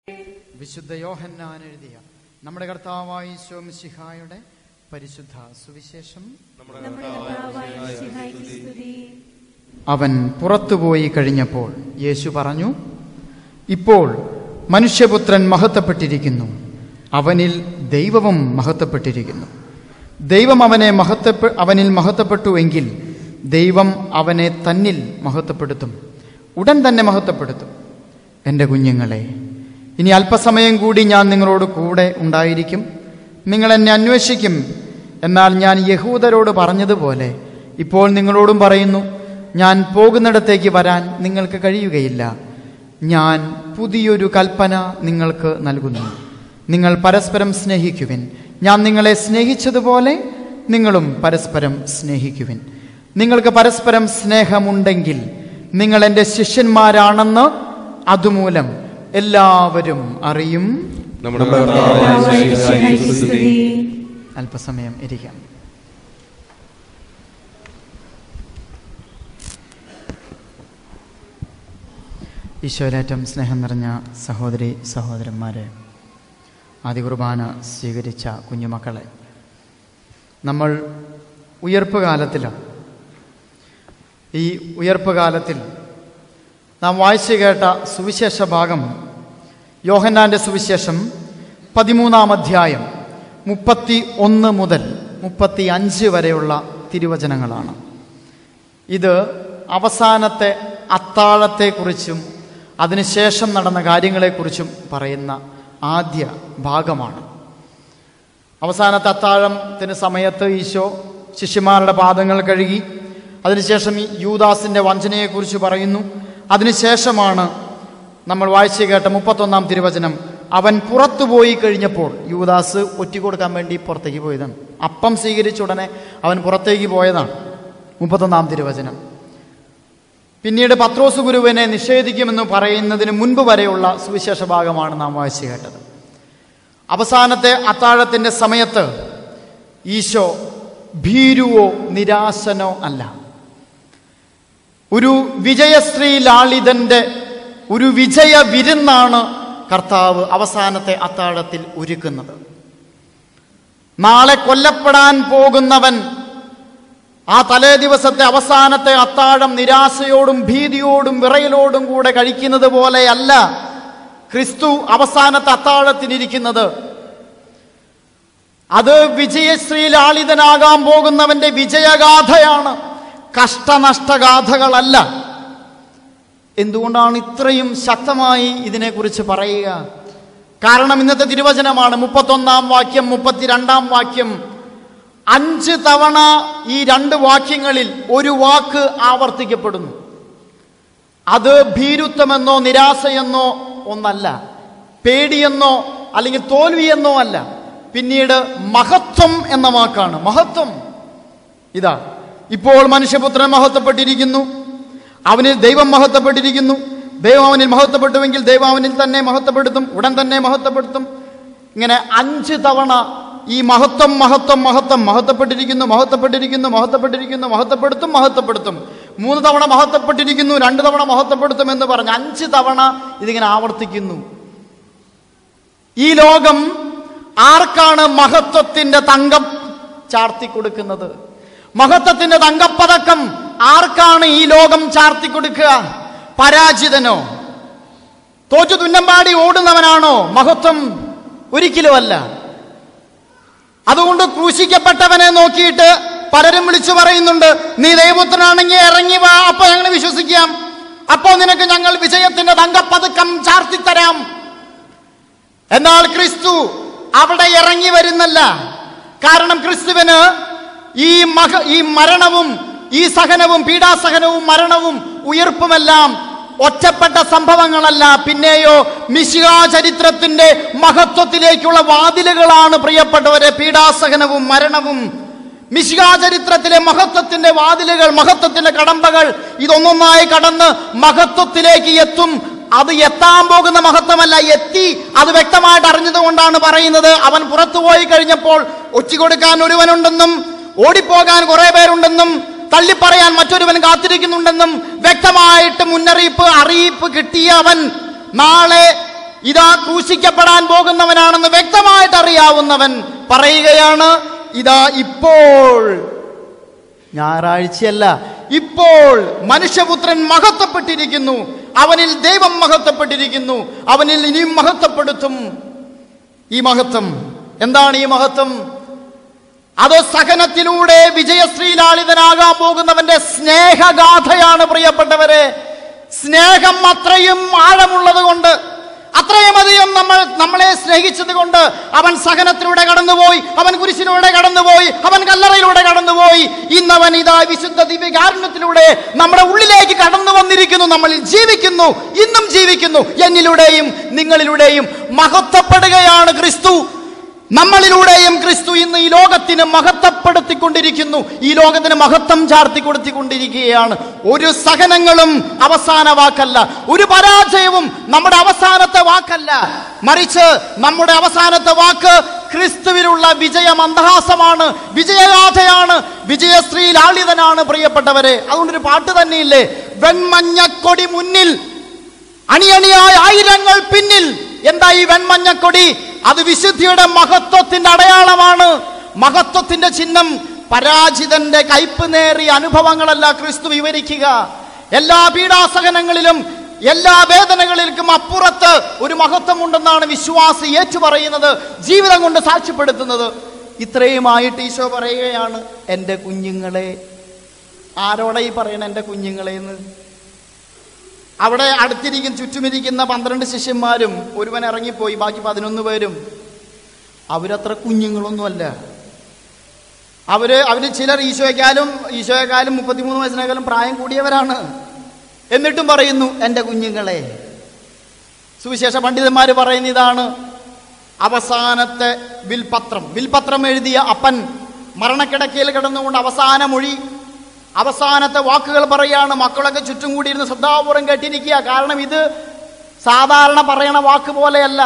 വിശുദ്ധ യോഹന്നാൻ എഴുതിയ നമ്മുടെ കർത്താവായ ശോമിശിഹായുടെ പരിശുദ്ധ സുവിശേഷം നമ്മുടെ കർത്താവായ മിശിഹായ്ക്ക് സ്തുതി. അവൻ പുറത്തുപോയി കഴിഞ്ഞപ്പോൾ യേശു പറഞ്ഞു ഇപ്പോൾ മനുഷ്യപുത്രൻ മഹത്വപ്പെട്ടിരിക്കുന്നു അവനിൽ ദൈവവും മഹത്വപ്പെട്ടിരിക്കുന്നു ദൈവം അവനെ മഹത്വപ്പെ അവനിൽ മഹത്വപ്പെട്ടുവെങ്കിൽ ദൈവം അവനെ തന്നിൽ മഹത്വപ്പെടുത്തും ഉടൻ തന്നെ മഹത്വപ്പെടുത്തും എൻ്റെ കുഞ്ഞുങ്ങളെ ഇനി അല്പസമയം കൂടി ഞാൻ നിങ്ങളോട് കൂടെ ഉണ്ടായിരിക്കും നിങ്ങൾ എന്നെ അന്വേഷിക്കും എന്നാൽ ഞാൻ യഹൂദരോട് പറഞ്ഞതുപോലെ ഇപ്പോൾ നിങ്ങളോടും പറയുന്നു ഞാൻ പോകുന്നിടത്തേക്ക് വരാൻ നിങ്ങൾക്ക് കഴിയുകയില്ല ഞാൻ പുതിയൊരു കൽപ്പന നിങ്ങൾക്ക് നൽകുന്നു നിങ്ങൾ പരസ്പരം സ്നേഹിക്കുവിൻ ഞാൻ നിങ്ങളെ സ്നേഹിച്ചതുപോലെ നിങ്ങളും പരസ്പരം സ്നേഹിക്കുവിൻ നിങ്ങൾക്ക് പരസ്പരം സ്നേഹമുണ്ടെങ്കിൽ നിങ്ങൾ എൻ്റെ ശിഷ്യന്മാരാണെന്ന് അതുമൂലം എല്ലാവരും അറിയും നമ്മുടെ കർത്താവായ മിശിഹായ്ക്ക് സ്തുതി. അല്പസമയം ഇരിക്കാം ഈശോയിലേറ്റം സ്നേഹം നിറഞ്ഞ സഹോദരി സഹോദരന്മാരെ ആദ്യ കുർബാന സ്വീകരിച്ച കുഞ്ഞുമക്കളെ നമ്മൾ ഉയർപ്പ് കാലത്തിലാണ് ഈ ഉയർപ്പ് കാലത്തിൽ നാം വായിച്ചു കേട്ട സുവിശേഷ ഭാഗം യോഹന്നാന്റെ സുവിശേഷം പതിമൂന്നാം അധ്യായം മുപ്പത്തി ഒന്ന് മുതൽ മുപ്പത്തി അഞ്ച് വരെയുള്ള തിരുവചനങ്ങളാണ് ഇത് അവസാനത്തെ അത്താഴത്തെക്കുറിച്ചും അതിനുശേഷം നടന്ന കാര്യങ്ങളെക്കുറിച്ചും പറയുന്ന ആദ്യ ഭാഗമാണ് അവസാനത്തെ അത്താഴത്തിന് സമയത്ത് ഈശോ ശിഷ്യന്മാരുടെ പാദങ്ങൾ കഴുകി അതിനുശേഷം ഈ യൂദാസിൻ്റെ വഞ്ചനയെക്കുറിച്ച് പറയുന്നു അതിനുശേഷമാണ് നമ്മൾ വായിച്ചു കേട്ട മുപ്പത്തൊന്നാം തിരുവചനം അവൻ പുറത്തു പോയി കഴിഞ്ഞപ്പോൾ യൂദാസ് ഒറ്റിക്കൊടുക്കാൻ വേണ്ടി പുറത്തേക്ക് പോയതാണ് അപ്പം സ്വീകരിച്ച ഉടനെ അവൻ പുറത്തേക്ക് പോയതാണ് മുപ്പത്തൊന്നാം തിരുവചനം പിന്നീട് പത്രോസ് ഗുരുവിനെ നിഷേധിക്കുമെന്ന് പറയുന്നതിന് മുൻപ് വരെയുള്ള സുവിശേഷ ഭാഗമാണ് നാം വായിച്ചു കേട്ടത് അവസാനത്തെ അത്താഴത്തിൻ്റെ സമയത്ത് ഈശോ ഭീരുവോ നിരാശനോ അല്ല ഒരു വിജയശ്രീ ലാളിതന്റെ ഒരു വിജയ വിരുന്നാണ് കർത്താവ് അവസാനത്തെ അത്താഴത്തിൽ ഒരുക്കുന്നത് നാളെ കൊല്ലപ്പെടാൻ പോകുന്നവൻ ആ തലേ ദിവസത്തെ അവസാനത്തെ അത്താഴം നിരാശയോടും ഭീതിയോടും വിറയലോടും കൂടെ കഴിക്കുന്നത് പോലെയല്ല ക്രിസ്തു അവസാനത്തെ അത്താഴത്തിനിരിക്കുന്നത് അത് വിജയശ്രീ ലാളിതനാകാൻ പോകുന്നവന്റെ വിജയഗാഥയാണ് കഷ്ടനഷ്ടഗാഥകളല്ല എന്തുകൊണ്ടാണ് ഇത്രയും ശക്തമായി ഇതിനെക്കുറിച്ച് പറയുക കാരണം ഇന്നത്തെ തിരുവചനമാണ് മുപ്പത്തൊന്നാം വാക്യം മുപ്പത്തിരണ്ടാം വാക്യം അഞ്ച് തവണ ഈ രണ്ട് വാക്യങ്ങളിൽ ഒരു വാക്ക് ആവർത്തിക്കപ്പെടുന്നു അത് ഭീരുത്വമെന്നോ നിരാശയെന്നോ ഒന്നല്ല പേടിയെന്നോ അല്ലെങ്കിൽ തോൽവിയെന്നോ അല്ല പിന്നീട് മഹത്വം എന്ന വാക്കാണ് മഹത്വം ഇതാ ഇപ്പോൾ മനുഷ്യപുത്രൻ മഹത്വപ്പെട്ടിരിക്കുന്നു അവനിൽ ദൈവം മഹത്വപ്പെട്ടിരിക്കുന്നു ദൈവം അവനിൽ മഹത്വപ്പെട്ടുവെങ്കിൽ ദൈവം അവനിൽ തന്നെ മഹത്വപ്പെടുത്തും ഉടൻ തന്നെ മഹത്വപ്പെടുത്തും ഇങ്ങനെ അഞ്ച് തവണ ഈ മഹത്വം മഹത്വം മഹത്വം മഹത്വപ്പെട്ടിരിക്കുന്നു മഹത്വപ്പെട്ടിരിക്കുന്നു മഹത്വപ്പെട്ടിരിക്കുന്നു മഹത്വപ്പെടുത്തും മഹത്വപ്പെടുത്തും മൂന്ന് തവണ മഹത്വപ്പെട്ടിരിക്കുന്നു രണ്ട് തവണ മഹത്വപ്പെടുത്തും എന്ന് പറഞ്ഞ് അഞ്ച് തവണ ഇതിങ്ങനെ ആവർത്തിക്കുന്നു ഈ ലോകം ആർക്കാണ് മഹത്വത്തിന്റെ തങ്കം ചാർത്തി കൊടുക്കുന്നത് മഹത്വത്തിന്റെ തങ്കപ്പതക്കം ആർക്കാണ് ഈ ലോകം ചാർത്തി കൊടുക്കുക പരാജിതനോ തോറ്റു തുന്നമ്പാടി ഓടുന്നവനാണോ മഹത്വം ഒരിക്കലുമല്ല അതുകൊണ്ട് ക്രൂശിക്കപ്പെട്ടവനെ നോക്കിയിട്ട് പലരും വിളിച്ചു പറയുന്നുണ്ട് നീ ദൈവത്തിനാണെങ്കിൽ ഇറങ്ങി വാ അപ്പൊ ഞങ്ങൾ വിശ്വസിക്കാം അപ്പോ നിനക്ക് ഞങ്ങൾ വിജയത്തിന്റെ തങ്കപ്പതുക്കം ചാർത്തിത്തരാം എന്നാൽ ക്രിസ്തു അവിടെ ഇറങ്ങി വരുന്നല്ല കാരണം ക്രിസ്തുവിന് ഈ മഹ ഈ മരണവും ഈ സഹനവും പീഡാസഹനവും മരണവും ഉയർപ്പുമെല്ലാം ഒറ്റപ്പെട്ട സംഭവങ്ങളല്ല പിന്നെയോ മിശിക ചരിത്രത്തിന്റെ മഹത്വത്തിലേക്കുള്ള വാതിലുകളാണ് പ്രിയപ്പെട്ടവരെ പീഡാസഹനവും മരണവും മിശിക ചരിത്രത്തിലെ മഹത്വത്തിന്റെ വാതിലുകൾ മഹത്വത്തിന്റെ കടമ്പകൾ ഇതൊന്നൊന്നായി കടന്ന് മഹത്വത്തിലേക്ക് എത്തും അത് എത്താൻ പോകുന്ന മഹത്വമല്ല എത്തി അത് വ്യക്തമായിട്ട് അറിഞ്ഞതുകൊണ്ടാണ് പറയുന്നത് അവൻ പുറത്തു പോയി കഴിഞ്ഞപ്പോൾ ഒറ്റിക്കൊടുക്കാൻ ഒരുവനുണ്ടെന്നും ഓടിപ്പോകാൻ കുറെ പേരുണ്ടെന്നും തള്ളിപ്പറയാൻ മറ്റൊരുവൻ കാത്തിരിക്കുന്നുണ്ടെന്നും വ്യക്തമായിട്ട് മുന്നറിയിപ്പ് അറിയിപ്പ് കിട്ടിയ അവൻ നാളെ ഇതാ ക്രൂശിക്കപ്പെടാൻ പോകുന്നവനാണെന്ന് വ്യക്തമായിട്ട് അറിയാവുന്നവൻ പറയുകയാണ് ഇതാ ഇപ്പോൾ ഞായറാഴ്ചയല്ല ഇപ്പോൾ മനുഷ്യപുത്രൻ മഹത്വപ്പെട്ടിരിക്കുന്നു അവനിൽ ദൈവം മഹത്വപ്പെട്ടിരിക്കുന്നു അവനിൽ ഇനിയും മഹത്വപ്പെടുത്തും ഈ മഹത്വം എന്താണ് ഈ മഹത്വം അത് സഹനത്തിലൂടെ വിജയശ്രീലാളിതനാകാൻ പോകുന്നവന്റെ സ്നേഹഗാഥയാണ് പ്രിയപ്പെട്ടവരെ സ്നേഹം അത്രയും ആഴമുള്ളത് കൊണ്ട് അത്രയും അധികം നമ്മൾ നമ്മളെ സ്നേഹിച്ചത് കൊണ്ട് അവൻ സഹനത്തിലൂടെ കടന്നുപോയി അവൻ കുരിശിലൂടെ കടന്നുപോയി അവൻ കല്ലറയിലൂടെ കടന്നുപോയി ഇന്നവൻ ഇതാ വിശുദ്ധ ദിവ്യകാരുണ്യത്തിലൂടെ നമ്മുടെ ഉള്ളിലേക്ക് കടന്നു വന്നിരിക്കുന്നു നമ്മളിൽ ജീവിക്കുന്നു ഇന്നും ജീവിക്കുന്നു എന്നിലൂടെയും നിങ്ങളിലൂടെയും മഹത്വപ്പെടുകയാണ് ക്രിസ്തു നമ്മളിലൂടെയും ക്രിസ്തു ഇന്ന് ഈ ലോകത്തിന് മഹത്വപ്പെടുത്തിക്കൊണ്ടിരിക്കുന്നു ഈ ലോകത്തിന് മഹത്വം ചാർത്തി കൊടുത്തിക്കൊണ്ടിരിക്കുകയാണ് ഒരു സഹനങ്ങളും അവസാന വാക്കല്ല ഒരു പരാജയവും നമ്മുടെ അവസാനത്തെ വാക്കല്ല മറിച്ച് നമ്മുടെ അവസാനത്തെ വാക്ക് ക്രിസ്തുവിലുള്ള വിജയ മന്ദഹാസമാണ് വിജയഗാഥയാണ് വിജയശ്രീ ലാളിതനാണ് പ്രിയപ്പെട്ടവരെ അതുകൊണ്ടൊരു പാട്ട് തന്നെയില്ലേ വെൺമഞ്ഞക്കൊടി മുന്നിൽ അണിയണിയായ ആയിരങ്ങൾ പിന്നിൽ എന്താ ഈ വെൺമഞ്ഞക്കൊടി അത് വിശുദ്ധിയുടെ മഹത്വത്തിന്റെ അടയാളമാണ് മഹത്വത്തിന്റെ ചിഹ്നം പരാജിതന്റെ കയ്പ് നേറിയ അനുഭവങ്ങളല്ല ക്രിസ്തു വിവരിക്കുക എല്ലാ പീഡാസഹനങ്ങളിലും എല്ലാ വേദനകളിലും അപ്പുറത്ത് ഒരു മഹത്വമുണ്ടെന്നാണ് വിശ്വാസി ഏറ്റുപറയുന്നത് ജീവിതം കൊണ്ട് സാക്ഷ്യപ്പെടുത്തുന്നത് ഇത്രയുമായിട്ട് ഈശോ പറയുകയാണ് എൻ്റെ കുഞ്ഞുങ്ങളെ ആരോടെ ഈ പറയണ എൻ്റെ കുഞ്ഞുങ്ങളെ എന്ന് അവിടെ അടുത്തിരിക്കും ചുറ്റുമിരിക്കുന്ന പന്ത്രണ്ട് ശിഷ്യന്മാരും ഒരുവൻ ഇറങ്ങിപ്പോയി ബാക്കി പതിനൊന്ന് പേരും അവരത്ര കുഞ്ഞുങ്ങളൊന്നുമല്ല അവര് അവര് ചിലർ ഈശോയെക്കാളും ഈശോയെക്കാളും മുപ്പത്തിമൂന്ന് വയസ്സിനേക്കാളും പ്രായം കൂടിയവരാണ് എന്നിട്ടും പറയുന്നു എൻ്റെ കുഞ്ഞുങ്ങളെ സുവിശേഷ പണ്ഡിതന്മാർ പറയുന്ന ഇതാണ് അവസാനത്തെ വിൽപത്രം വിൽപത്രം എഴുതിയ അപ്പൻ മരണക്കിടക്കയിൽ കിടന്നുകൊണ്ട് അവസാന മൊഴി അവസാനത്തെ വാക്കുകൾ പറയാണ് മക്കളൊക്കെ ചുറ്റും കൂടിയിരുന്ന് ശ്രദ്ധാപൂർവം കേട്ടിരിക്കുക കാരണം ഇത് സാധാരണ പറയണ വാക്ക് പോലെയല്ല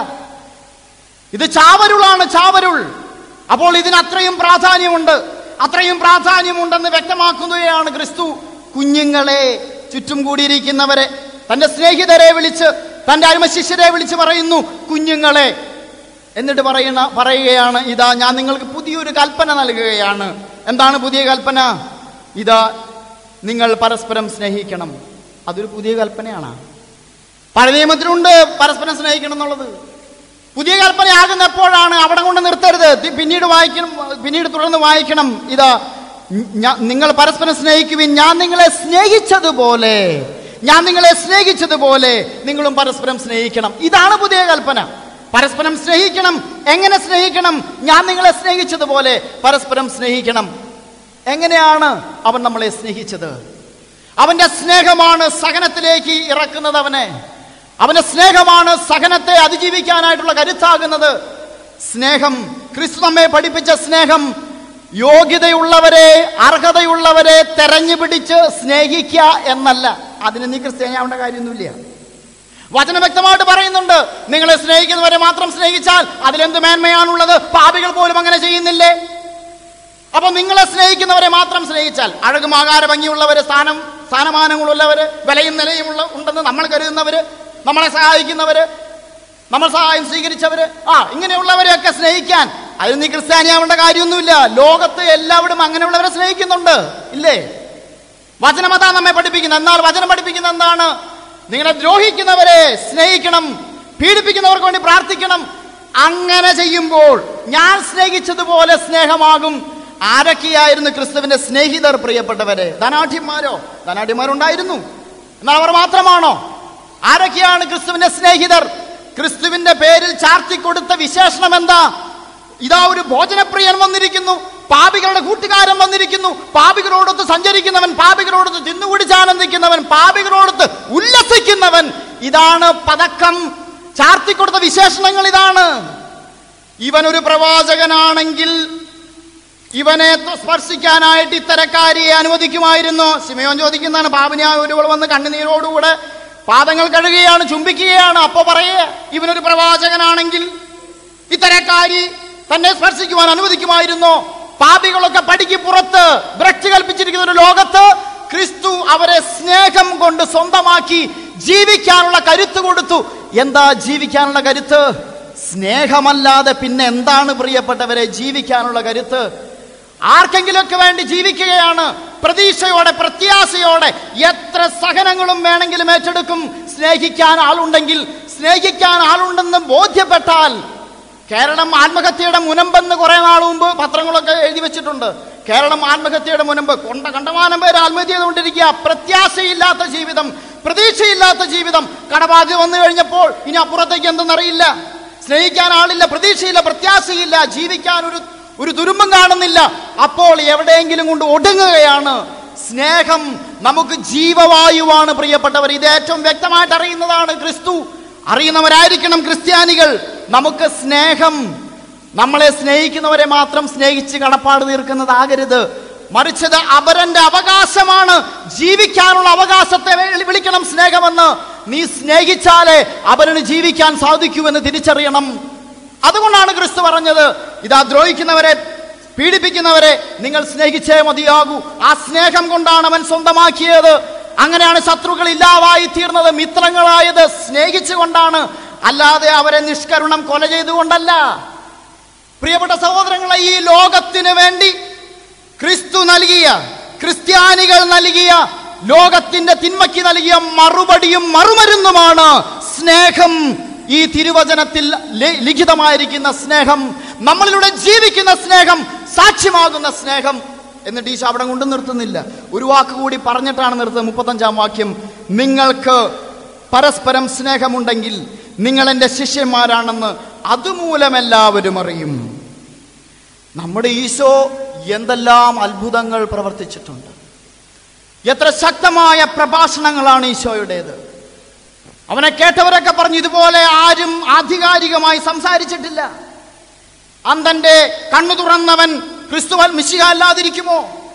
ഇത് ചാവരുളാണ് ചാവരുൾ അപ്പോൾ ഇതിന് അത്രയും പ്രാധാന്യമുണ്ട് അത്രയും പ്രാധാന്യമുണ്ടെന്ന് വ്യക്തമാക്കുകയാണ് ക്രിസ്തു കുഞ്ഞുങ്ങളെ ചുറ്റും കൂടിയിരിക്കുന്നവരെ തന്റെ സ്നേഹിതരെ വിളിച്ച് തന്റെ അരുമശിഷ്യരെ വിളിച്ച് പറയുന്നു കുഞ്ഞുങ്ങളെ എന്നിട്ട് പറയുന്ന പറയുകയാണ് ഇതാ ഞാൻ നിങ്ങൾക്ക് പുതിയൊരു കൽപ്പന നൽകുകയാണ് എന്താണ് പുതിയ കൽപ്പന ഇതാ നിങ്ങൾ പരസ്പരം സ്നേഹിക്കണം അതൊരു പുതിയ കൽപ്പനയാണ് പഴയ നിയമത്തിലുണ്ട് പരസ്പരം സ്നേഹിക്കണം എന്നുള്ളത് പുതിയ കൽപ്പനയാകുന്ന എപ്പോഴാണ് അവിടെ കൊണ്ട് നിർത്തരുത് തി- പിന്നീട് വായിക്കണം പിന്നീട് തുടർന്ന് വായിക്കണം ഇതാ ഞ- നിങ്ങൾ പരസ്പരം സ്നേഹിക്കുവിൻ ഞാൻ നിങ്ങളെ സ്നേഹിച്ചതുപോലെ ഞാൻ നിങ്ങളെ സ്നേഹിച്ചതുപോലെ നിങ്ങളും പരസ്പരം സ്നേഹിക്കണം ഇതാണ് പുതിയ കൽപ്പന പരസ്പരം സ്നേഹിക്കണം എങ്ങനെ സ്നേഹിക്കണം ഞാൻ നിങ്ങളെ സ്നേഹിച്ചതുപോലെ പരസ്പരം സ്നേഹിക്കണം എങ്ങനെയാണ് അവൻ നമ്മളെ സ്നേഹിച്ചത് അവന്റെ സ്നേഹമാണ് സഹനത്തിലേക്ക് ഇറക്കുന്നത് അവനെ അവന്റെ സ്നേഹമാണ് സഹനത്തെ അതിജീവിക്കാനായിട്ടുള്ള കരുത്താകുന്നത് സ്നേഹം ക്രിസ്തു നമ്മെ പഠിപ്പിച്ച സ്നേഹം യോഗ്യതയുള്ളവരെ അർഹതയുള്ളവരെ തെരഞ്ഞു പിടിച്ച് സ്നേഹിക്കുക എന്നല്ല അതിന് നീ ക്രിസ്ത്യാനിയാവേണ്ട കാര്യമൊന്നുമില്ല വചനം വ്യക്തമായിട്ട് പറയുന്നുണ്ട് നിങ്ങളെ സ്നേഹിക്കുന്നവരെ മാത്രം സ്നേഹിച്ചാൽ അതിലെന്ത് മേന്മയാണുള്ളത് പാപികൾ പോലും അങ്ങനെ ചെയ്യുന്നില്ലേ അപ്പൊ നിങ്ങളെ സ്നേഹിക്കുന്നവരെ മാത്രം സ്നേഹിച്ചാൽ അഴകും ആകാര ഭംഗിയുള്ളവര് സ്ഥാനം സ്ഥാനമാനങ്ങളുള്ളവര് വിലയും നിലയും ഉള്ള ഉണ്ടെന്ന് നമ്മൾ കരുതുന്നവര് നമ്മളെ സഹായിക്കുന്നവര് നമ്മൾ സഹായം സ്വീകരിച്ചവര് ആ ഇങ്ങനെയുള്ളവരെയൊക്കെ സ്നേഹിക്കാൻ അതിന് നീ ക്രിസ്ത്യാനിയാവേണ്ട കാര്യമൊന്നുമില്ല ലോകത്ത് എല്ലാവരും അങ്ങനെയുള്ളവരെ സ്നേഹിക്കുന്നുണ്ട് ഇല്ലേ വചനമതാ നമ്മെ പഠിപ്പിക്കുന്നത് എന്നാൽ വചനം പഠിപ്പിക്കുന്നത് എന്താണ് നിങ്ങളെ ദ്രോഹിക്കുന്നവരെ സ്നേഹിക്കണം പീഡിപ്പിക്കുന്നവർക്ക് വേണ്ടി പ്രാർത്ഥിക്കണം അങ്ങനെ ചെയ്യുമ്പോൾ ഞാൻ സ്നേഹിച്ചതുപോലെ സ്നേഹമാകും ആരൊക്കെയായിരുന്നു ക്രിസ്തുവിന്റെ സ്നേഹിതർ പ്രിയപ്പെട്ടവരെ ധനാഠ്യന്മാരോ ധനാഠ്യന്മാരുണ്ടായിരുന്നു എന്നാൽ അവർ മാത്രമാണോ ആരൊക്കെയാണ് ക്രിസ്തുവിന്റെ സ്നേഹിതർ ക്രിസ്തുവിന്റെ പേരിൽ ചാർത്തി കൊടുത്ത വിശേഷണം എന്താ ഇതാ ഒരു ഭോജനപ്രിയൻ വന്നിരിക്കുന്നു പാപികളുടെ കൂട്ടുകാരൻ വന്നിരിക്കുന്നു പാപികളോടൊത്ത് സഞ്ചരിക്കുന്നവൻ പാപികളോടൊത്ത് തിന്നുകുടിച്ച് ആനന്ദിക്കുന്നവൻ പാപികളോടൊത്ത് ഉല്ലസിക്കുന്നവൻ ഇതാണ് പതക്കം ചാർത്തിക്കൊടുത്ത വിശേഷണങ്ങൾ ഇതാണ് ഇവൻ ഒരു പ്രവാചകനാണെങ്കിൽ ഇവനെ ത- സ്പർശിക്കാനായിട്ട് ഇത്തരക്കാരിയെ അനുവദിക്കുമായിരുന്നു സിമയോൻ ചോദിക്കുന്നതാണ് പാപിനിയായ ഒരുവൾ വന്ന് കണ്ണുനീരോടുകൂടെ പാദങ്ങൾ കഴുകുകയാണ് ചുംബിക്കുകയാണ് അപ്പൊ പറയേ ഇവനൊരു പ്രവാചകനാണെങ്കിൽ ഇത്തരക്കാരി തന്നെ സ്പർശിക്കുവാൻ അനുവദിക്കുമായിരുന്നോ പാപികളൊക്കെ പടിക്ക് പുറത്ത് ഭ്രഷ്ടി കൽപ്പിച്ചിരിക്കുന്ന ഒരു ലോകത്ത് ക്രിസ്തു അവരെ സ്നേഹം കൊണ്ട് സ്വന്തമാക്കി ജീവിക്കാനുള്ള കരുത്ത് കൊടുത്തു എന്താ ജീവിക്കാനുള്ള കരുത്ത് സ്നേഹമല്ലാതെ പിന്നെ എന്താണ് പ്രിയപ്പെട്ടവരെ ജീവിക്കാനുള്ള കരുത്ത് ആർക്കെങ്കിലുമൊക്കെ വേണ്ടി ജീവിക്കുകയാണ് പ്രതീക്ഷയോടെ പ്രത്യാശയോടെ എത്ര സഹനങ്ങളും വേണമെങ്കിലും ഏറ്റെടുക്കും സ്നേഹിക്കാൻ ആളുണ്ടെങ്കിൽ സ്നേഹിക്കാൻ ആളുണ്ടെന്ന് ബോധ്യപ്പെട്ടാൽ കേരളം ആത്മഹത്യയുടെ മുനമ്പെന്ന് കുറെ നാൾ മുമ്പ് പത്രങ്ങളൊക്കെ എഴുതി വെച്ചിട്ടുണ്ട് കേരളം ആത്മഹത്യയുടെ മുനമ്പ് കൊണ്ട കണ്ടമാനം പേര് ആത്മഹത്യ ചെയ്തുകൊണ്ടിരിക്കുക പ്രത്യാശയില്ലാത്ത ജീവിതം പ്രതീക്ഷയില്ലാത്ത ജീവിതം കടബാധ്യത വന്നു കഴിഞ്ഞപ്പോൾ ഇനി അപ്പുറത്തേക്ക് എന്തെന്നറിയില്ല സ്നേഹിക്കാൻ ആളില്ല പ്രതീക്ഷയില്ല പ്രത്യാശയില്ല ജീവിക്കാൻ ഒരു ഒരു തുരുമ്പം കാണുന്നില്ല അപ്പോൾ എവിടെയെങ്കിലും കൊണ്ട് ഒടുങ്ങുകയാണ് സ്നേഹം നമുക്ക് ജീവവായുവാണ് പ്രിയപ്പെട്ടവർ ഇത് ഏറ്റവും വ്യക്തമായിട്ട് അറിയുന്നതാണ് ക്രിസ്തു അറിയുന്നവരായിരിക്കണം ക്രിസ്ത്യാനികൾ നമുക്ക് സ്നേഹം നമ്മളെ സ്നേഹിക്കുന്നവരെ മാത്രം സ്നേഹിച്ച് കടപ്പാട് തീർക്കുന്നതാകരുത് മറിച്ചത് അപരന്റെ അവകാശമാണ് ജീവിക്കാനുള്ള അവകാശത്തെ വേ- വിളിക്കണം സ്നേഹമെന്ന് നീ സ്നേഹിച്ചാലേ അവരന് ജീവിക്കാൻ സാധിക്കുമെന്ന് തിരിച്ചറിയണം അതുകൊണ്ടാണ് ക്രിസ്തു പറഞ്ഞത് ഇതാ ദ്രോഹിക്കുന്നവരെ പീഡിപ്പിക്കുന്നവരെ നിങ്ങൾ സ്നേഹിച്ചേ മതിയാകൂ ആ സ്നേഹം കൊണ്ടാണ് അവൻ സ്വന്തമാക്കിയത് അങ്ങനെയാണ് ശത്രുക്കൾ ഇല്ലാതായി തീർന്നത് മിത്രങ്ങളായത് സ്നേഹിച്ചുകൊണ്ടാണ് അല്ലാതെ അവരെ നിഷ്കരുണം കൊല ചെയ്തുകൊണ്ടല്ല പ്രിയപ്പെട്ട സഹോദരങ്ങളെ ഈ ലോകത്തിന് വേണ്ടി ക്രിസ്തു നൽകിയ ക്രിസ്ത്യാനികൾ നൽകിയ ലോകത്തിന്റെ തിന്മയ്ക്ക് നൽകിയ മറുപടിയും മറുമരുന്നുമാണ് സ്നേഹം ഈ തിരുവചനത്തിൽ ലി- ലിഖിതമായിരിക്കുന്ന സ്നേഹം നമ്മളിലൂടെ ജീവിക്കുന്ന സ്നേഹം സാക്ഷ്യമാകുന്ന സ്നേഹം എന്നിട്ട് ഈശോ അവിടെ കൊണ്ട് നിർത്തുന്നില്ല ഒരു വാക്ക് കൂടി പറഞ്ഞിട്ടാണ് നിർത്തുന്നത് മുപ്പത്തഞ്ചാം വാക്യം നിങ്ങൾക്ക് പരസ്പരം സ്നേഹമുണ്ടെങ്കിൽ നിങ്ങൾ എൻ്റെ ശിഷ്യന്മാരാണെന്ന് അതുമൂലം എല്ലാവരും അറിയും നമ്മുടെ ഈശോ എന്തെല്ലാം അത്ഭുതങ്ങൾ പ്രവർത്തിച്ചിട്ടുണ്ട് എത്ര ശക്തമായ പ്രഭാഷണങ്ങളാണ് ഈശോയുടേത് അവനെ കേട്ടവരൊക്കെ പറഞ്ഞു ഇതുപോലെ ആരും ആധികാരികമായി സംസാരിച്ചിട്ടില്ല അന്തന്റെ കണ്ണു തുറന്നവൻ ക്രിസ്തുവൽ മിശിക അല്ലാതിരിക്കുമോ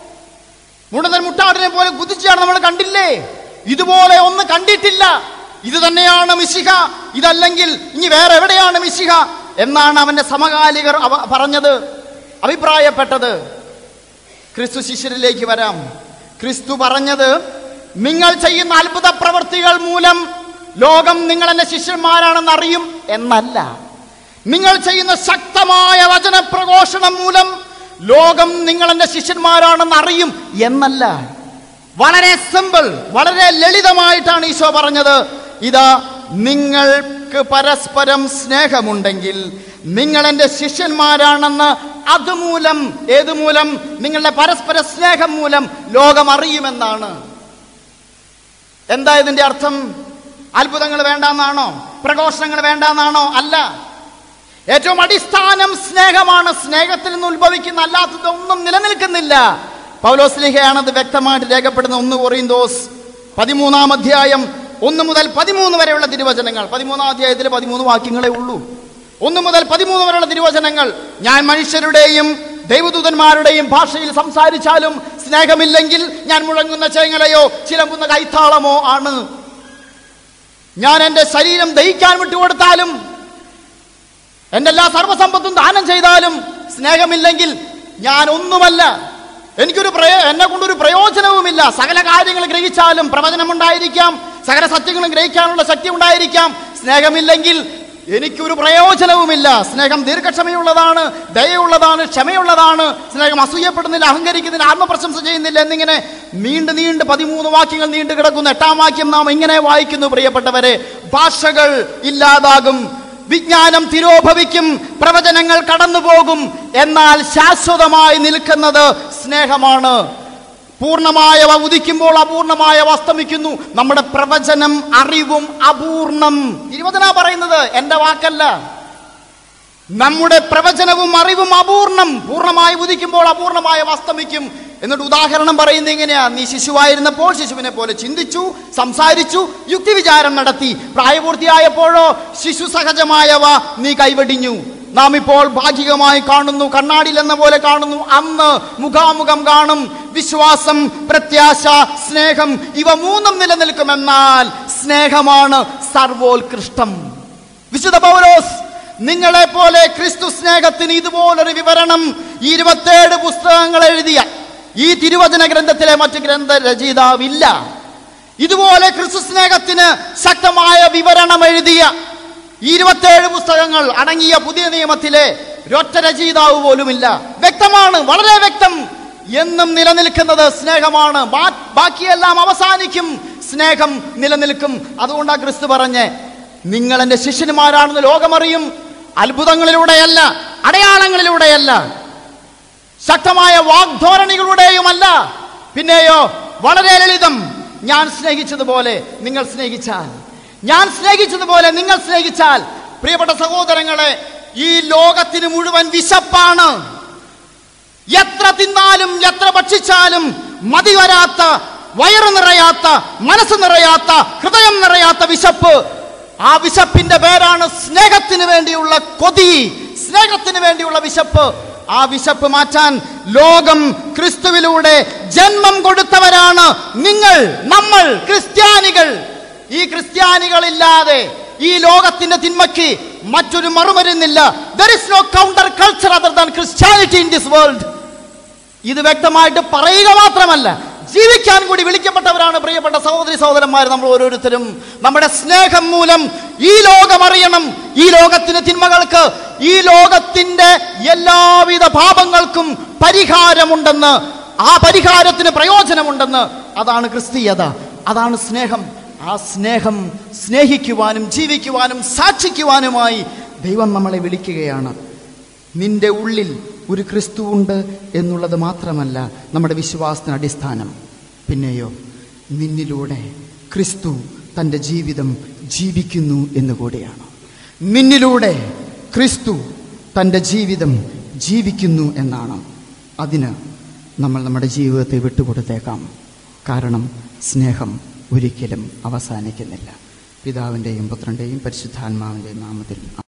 മുടന്തൻ മുട്ടാടിനെ പോലെ കുതിച്ചാണ് നമ്മൾ കണ്ടില്ലേ ഇതുപോലെ ഒന്ന് കണ്ടിട്ടില്ല ഇത് തന്നെയാണ് മിശിഹ ഇതല്ലെങ്കിൽ ഇനി വേറെ എവിടെയാണ് മിശിഹ എന്നാണ് അവന്റെ സമകാലികർ അവ പറഞ്ഞത് അഭിപ്രായപ്പെട്ടത് ക്രിസ്തു ശിഷ്യരിലേക്ക് വരാം ക്രിസ്തു പറഞ്ഞത് നിങ്ങൾ ചെയ്യുന്ന അത്ഭുത പ്രവൃത്തികൾ മൂലം ലോകം നിങ്ങൾ എന്റെ ശിഷ്യന്മാരാണെന്ന് അറിയും എന്നല്ല നിങ്ങൾ ചെയ്യുന്ന ശക്തമായ വചനപ്രഘോഷണം മൂലം ലോകം നിങ്ങൾ എന്റെ ശിഷ്യന്മാരാണെന്ന് അറിയും എന്നല്ല വളരെ സിമ്പിൾ വളരെ ലളിതമായിട്ടാണ് ഈശോ പറഞ്ഞത് ഇതാ നിങ്ങൾക്ക് പരസ്പരം സ്നേഹമുണ്ടെങ്കിൽ നിങ്ങൾ എൻ്റെ ശിഷ്യന്മാരാണെന്ന് അതുമൂലം ഏതുമൂലം നിങ്ങളുടെ പരസ്പര സ്നേഹം മൂലം ലോകം അറിയുമെന്നാണ് എന്താ ഇതിന്റെ അർത്ഥം അത്ഭുതങ്ങൾ വേണ്ടെന്നാണോ പ്രഘോഷണങ്ങൾ വേണ്ടെന്നാണോ അല്ല ഏറ്റവും അടിസ്ഥാനം സ്നേഹമാണ് സ്നേഹത്തിൽ നിന്ന് ഉത്ഭവിക്കുന്ന അല്ലാത്തതൊന്നും നിലനിൽക്കുന്നില്ല പൗലോസ്ലിഹയാണ് അത് വ്യക്തമായിട്ട് രേഖപ്പെടുന്ന ഒന്ന് കൊറിന്തോസ് പതിമൂന്നാം അധ്യായം ഒന്ന് മുതൽ പതിമൂന്ന് വരെയുള്ള തിരുവചനങ്ങൾ പതിമൂന്നാം അധ്യായത്തിൽ പതിമൂന്ന് വാക്യങ്ങളെ ഉള്ളൂ ഒന്ന് മുതൽ പതിമൂന്ന് വരെയുള്ള തിരുവചനങ്ങൾ ഞാൻ മനുഷ്യരുടെയും ദൈവദൂതന്മാരുടെയും ഭാഷയിൽ സംസാരിച്ചാലും സ്നേഹമില്ലെങ്കിൽ ഞാൻ മുഴങ്ങുന്ന ചേങ്ങലയോ ചിലമ്പുന്ന കൈത്താളമോ ആണ് ഞാൻ എൻ്റെ ശരീരം ദഹിക്കാൻ വിട്ടുകൊടുത്താലും എൻ്റെ എല്ലാ സർവ്വസമ്പത്തും ദാനം ചെയ്താലും സ്നേഹമില്ലെങ്കിൽ ഞാൻ ഒന്നുമല്ല എനിക്കൊരു പ്രയോ എന്നെ കൊണ്ടൊരു പ്രയോജനവുമില്ല സകല കാര്യങ്ങൾ ഗ്രഹിച്ചാലും പ്രവചനമുണ്ടായിരിക്കാം സകല സത്യങ്ങളും ഗ്രഹിക്കാനുള്ള ശക്തി ഉണ്ടായിരിക്കാം സ്നേഹമില്ലെങ്കിൽ എനിക്കൊരു പ്രയോജനവുമില്ല സ്നേഹം ദീർഘക്ഷമയുള്ളതാണ് ദയയുള്ളതാണ് ക്ഷമയുള്ളതാണ് സ്നേഹം അസൂയപ്പെടുന്നില്ല അഹങ്കരിക്കുന്നില്ല ആത്മപ്രശംസ ചെയ്യുന്നില്ല എന്നിങ്ങനെ നീണ്ട് നീണ്ട് പതിമൂന്ന് വാക്യങ്ങൾ നീണ്ടു കിടക്കുന്ന എട്ടാം വാക്യം നാം ഇങ്ങനെ വായിക്കുന്നു പ്രിയപ്പെട്ടവരെ ഭാഷകൾ ഇല്ലാതാകും വിജ്ഞാനം തിരോഭവിക്കും പ്രവചനങ്ങൾ കടന്നുപോകും എന്നാൽ ശാശ്വതമായി നിൽക്കുന്നത് സ്നേഹമാണ് പൂർണ്ണമായവ ഉദിക്കുമ്പോൾ അപൂർണമായവ അസ്തമിക്കുന്നു നമ്മുടെ പ്രവചനം അറിവും അപൂർണം ഇരുപതിനാ പറയുന്നത് എന്റെ വാക്കല്ല നമ്മുടെ പ്രവചനവും അറിവും അപൂർണം പൂർണ്ണമായി ഉദിക്കുമ്പോൾ അപൂർണമായ അസ്തമിക്കും എന്നിട്ട് ഉദാഹരണം പറയുന്നത് എങ്ങനെയാ നീ ശിശുവായിരുന്നപ്പോൾ ശിശുവിനെ പോലെ ചിന്തിച്ചു സംസാരിച്ചു യുക്തിവിചാരം നടത്തി പ്രായപൂർത്തിയായപ്പോഴോ ശിശു സഹജമായവ നീ കൈവടിഞ്ഞു നാം ഇപ്പോൾ ഭാഗികമായി കാണുന്നു കണ്ണാടിയിൽ എന്ന പോലെ കാണുന്നു അന്ന് മുഖാമുഖം കാണും വിശ്വാസം പ്രത്യാശ സ്നേഹം ഇവ മൂന്നും നിലനിൽക്കുമെന്നാൽ സ്നേഹമാണ് സർവോത്കൃഷ്ടം വിശുദ്ധ പൗലോസ് നിങ്ങളെ പോലെ ക്രിസ്തു സ്നേഹത്തിന് ഇതുപോലൊരു വിവരണം ഈ ഇരുപത്തേഴ് പുസ്തകങ്ങൾ എഴുതിയ ഈ തിരുവചന ഗ്രന്ഥത്തിലെ മറ്റ് ഗ്രന്ഥ രചയിതാവില്ല ഇതുപോലെ ക്രിസ്തു സ്നേഹത്തിന് ശക്തമായ വിവരണം എഴുതിയ ഇരുപത്തേഴ് പുസ്തകങ്ങൾ അടങ്ങിയ പുതിയ നിയമത്തിലെ ഒരൊറ്റ രചയിതാവ് പോലുമില്ല വ്യക്തമാണ് വളരെ വ്യക്തം എന്നും നിലനിൽക്കുന്നത് സ്നേഹമാണ് ബാ- ബാക്കിയെല്ലാം അവസാനിക്കും സ്നേഹം നിലനിൽക്കും അതുകൊണ്ടാണ് ക്രിസ്തു പറഞ്ഞ് നിങ്ങൾ എൻ്റെ ശിഷ്യന്മാരാണെന്ന് ലോകമറിയും അത്ഭുതങ്ങളിലൂടെയല്ല അടയാളങ്ങളിലൂടെയല്ല ശക്തമായ വാഗ്ധോരണികളുടെയുമല്ല പിന്നെയോ വളരെ ലളിതം ഞാൻ സ്നേഹിച്ചതുപോലെ നിങ്ങൾ സ്നേഹിച്ചാൽ ഞാൻ സ്നേഹിച്ചതുപോലെ നിങ്ങൾ സ്നേഹിച്ചാൽ പ്രിയപ്പെട്ട സഹോദരങ്ങളെ ഈ ലോകത്തിന് മുഴുവൻ വിശപ്പാണ് എത്ര തിന്നാലും എത്ര ഭക്ഷിച്ചാലും മതി വരാത്ത വയറു നിറയാത്ത മനസ്സ് നിറയാത്ത ഹൃദയം നിറയാത്ത വിശപ്പ് ആ വിശപ്പിന്റെ പേരാണ് സ്നേഹത്തിന് വേണ്ടിയുള്ള കൊതി സ്നേഹത്തിന് വേണ്ടിയുള്ള വിശപ്പ് ആ വിശപ്പ് മാറ്റാൻ ലോകം ക്രിസ്തുവിലൂടെ ജന്മം കൊടുത്തവരാണ് നിങ്ങൾ നമ്മൾ ക്രിസ്ത്യാനികൾ ഈ ക്രിസ്ത്യാനികളില്ലാതെ ഈ ലോകത്തിന്റെ തിന്മയ്ക്ക് മറ്റൊരു മറുമരുന്നില്ല there is no counter culture other than Christianity in this world ഇത് വ്യക്തമായിട്ട് പറയുക മാത്രമല്ല ജീവിക്കാൻ കൂടി വിളിക്കപ്പെട്ടവരാണ് പ്രിയപ്പെട്ട സഹോദരി സഹോദരന്മാർ നമ്മൾ ഓരോരുത്തരും നമ്മുടെ സ്നേഹം മൂലം ഈ ലോകം അറിയണം ഈ ലോകത്തിന്റെ തിന്മകൾക്ക് ഈ ലോകത്തിന്റെ എല്ലാവിധ പാപങ്ങൾക്കും പരിഹാരമുണ്ടെന്ന് ആ പരിഹാരത്തിന് പ്രയോജനമുണ്ടെന്ന് അതാണ് ക്രിസ്തീയത അതാണ് സ്നേഹം ആ സ്നേഹം സ്നേഹിക്കുവാനും ജീവിക്കുവാനും സാക്ഷിക്കുവാനുമായി ദൈവം നമ്മളെ വിളിക്കുകയാണ് നിന്റെ ഉള്ളിൽ ഒരു ക്രിസ്തു ഉണ്ട് എന്നുള്ളത് മാത്രമല്ല നമ്മുടെ വിശ്വാസത്തിന് അടിസ്ഥാനം പിന്നെയോ നിന്നിലൂടെ ക്രിസ്തു തൻ്റെ ജീവിതം ജീവിക്കുന്നു എന്നുകൂടിയാണ് നിന്നിലൂടെ ക്രിസ്തു തൻ്റെ ജീവിതം ജീവിക്കുന്നു എന്നാണ് അതിന് നമ്മൾ നമ്മുടെ ജീവിതത്തെ വിട്ടുകൊടുത്തേക്കാം കാരണം സ്നേഹം ഒരിക്കലും അവസാനിക്കുന്നില്ല പിതാവിൻ്റെയും പുത്രൻ്റെയും പരിശുദ്ധാത്മാവിൻ്റെയും നാമത്തിൽ